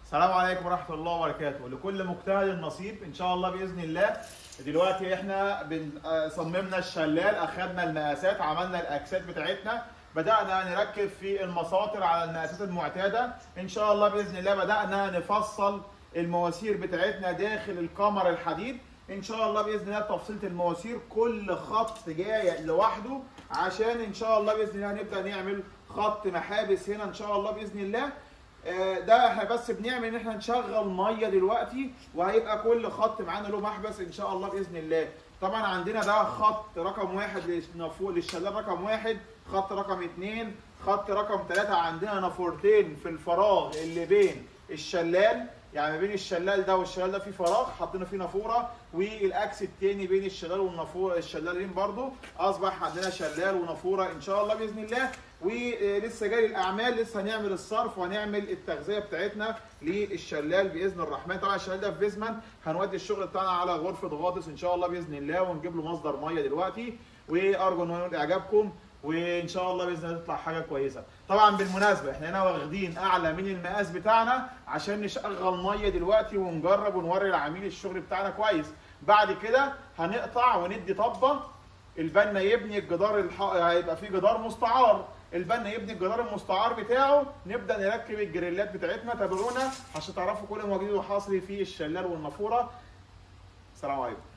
السلام عليكم ورحمة الله وبركاته لكل مجتهد نصيب إن شاء الله بإذن الله دلوقتي إحنا بن- آه، صممنا الشلال أخدنا المقاسات عملنا الأكسات بتاعتنا بدأنا نركب في المساطر على المقاسات المعتادة إن شاء الله بإذن الله بدأنا نفصل المواسير بتاعتنا داخل القمر الحديد إن شاء الله بإذن الله تفصيلة المواسير كل خط جاي لوحده عشان إن شاء الله بإذن الله نبدأ نعمل خط محابس هنا إن شاء الله بإذن الله آه، ده احنا بس بنعمل ان احنا نشغل ميه دلوقتي وهيبقى كل خط معانا له محبس ان شاء الله باذن الله طبعا عندنا ده خط رقم واحد للنافور للشلال رقم واحد خط رقم اتنين خط رقم ثلاثة عندنا نافورتين في الفراغ اللي بين الشلال يعني ما بين الشلال ده والشلال ده في فراغ حطينا فيه نافوره والاكس التاني بين الشلال والنافوره الشلالين برضو اصبح عندنا شلال ونافوره ان شاء الله باذن الله ولسه جاي الاعمال لسه هنعمل الصرف وهنعمل التغذيه بتاعتنا للشلال باذن الرحمن طبعا الشلال ده في فيزمان هنودي الشغل بتاعنا على غرفه غاطس ان شاء الله باذن الله ونجيب له مصدر ميه دلوقتي وارجو ان هو ينال اعجابكم وان شاء الله باذن الله تطلع حاجه كويسه طبعا بالمناسبه احنا هنا واخدين اعلى من المقاس بتاعنا عشان نشغل ميه دلوقتي ونجرب ونوري العميل الشغل بتاعنا كويس بعد كده هنقطع وندي طبه البنا يبني الجدار الح... هيبقى فيه جدار مستعار البنا يبني الجدار المستعار بتاعه نبدا نركب الجريلات بتاعتنا تابعونا عشان تعرفوا كل ما جديد وحاصل في الشلال والنافوره السلام عليكم